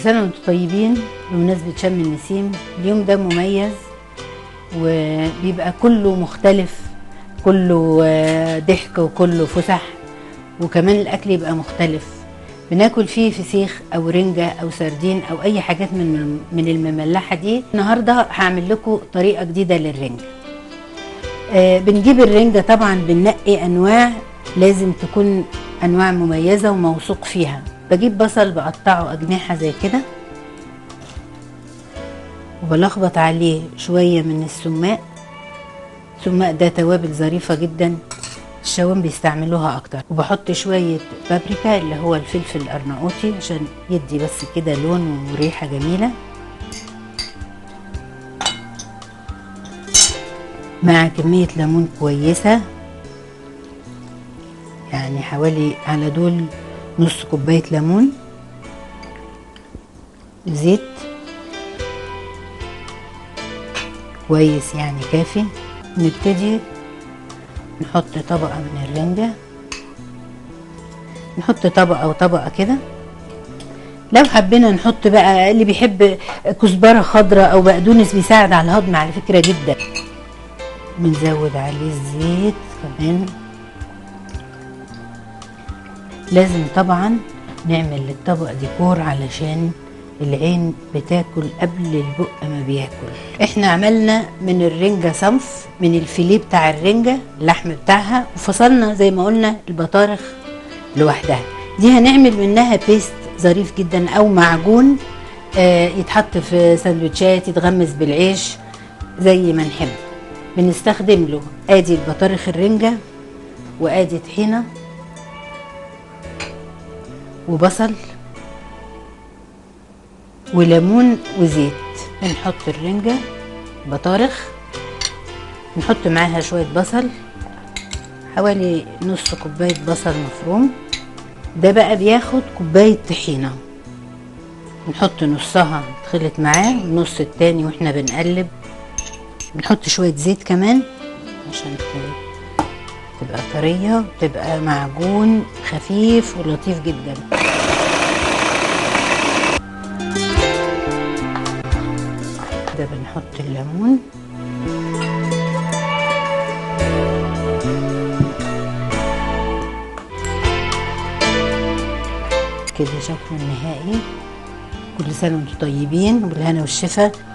سنة وانتم طيبين بمناسبة شم النسيم اليوم ده مميز وبيبقى كله مختلف كله آه، ضحك وكله فسح وكمان الأكل يبقى مختلف بناكل فيه فسيخ أو رنجة أو سردين أو أي حاجات من من المملحة دي النهاردة هعمل لكم طريقة جديدة للرنجة آه، بنجيب الرنجة طبعا بننقي أنواع لازم تكون أنواع مميزة وموثوق فيها بجيب بصل بقطعه أجنحة زي كده وبلخبط عليه شوية من السماق السماق ده توابل ظريفة جدا الشوام بيستعملوها أكتر وبحط شوية بابريكا اللي هو الفلفل الأرناؤوطي عشان يدي بس كده لون وريحة جميلة مع كمية ليمون كويسة يعني حوالي على دول نص كوباية ليمون زيت كويس يعني كافي نبتدي نحط طبقة من الرنجة نحط طبقة أو طبقة كده لو حبينا نحط بقى اللي بيحب كزبرة خضراء أو بقدونس بيساعد على الهضم على فكرة جدا بنزود عليه الزيت كمان لازم طبعا نعمل للطبق ديكور علشان العين بتاكل قبل البق ما بياكل احنا عملنا من الرنجة صنف من الفيليه بتاع الرنجة اللحم بتاعها وفصلنا زي ما قلنا البطارخ لوحدها دي هنعمل منها بيست ظريف جدا او معجون آه يتحط في سندوتشات يتغمس بالعيش زي ما نحب بنستخدم له ادي البطارخ الرنجة وادي طحينه وبصل وليمون وزيت بنحط الرنجة بطارخ نحط معاها شوية بصل حوالي نص كوباية بصل مفروم ده بقى بياخد كوباية طحينة نحط نصها تخلط معاه والنص التاني واحنا بنقلب بنحط شوية زيت كمان عشان تبقى طرية وتبقى معجون خفيف ولطيف جدا ده بنحط الليمون كده شكله النهائي كل سنة وانتم طيبين وبالهنا والشفا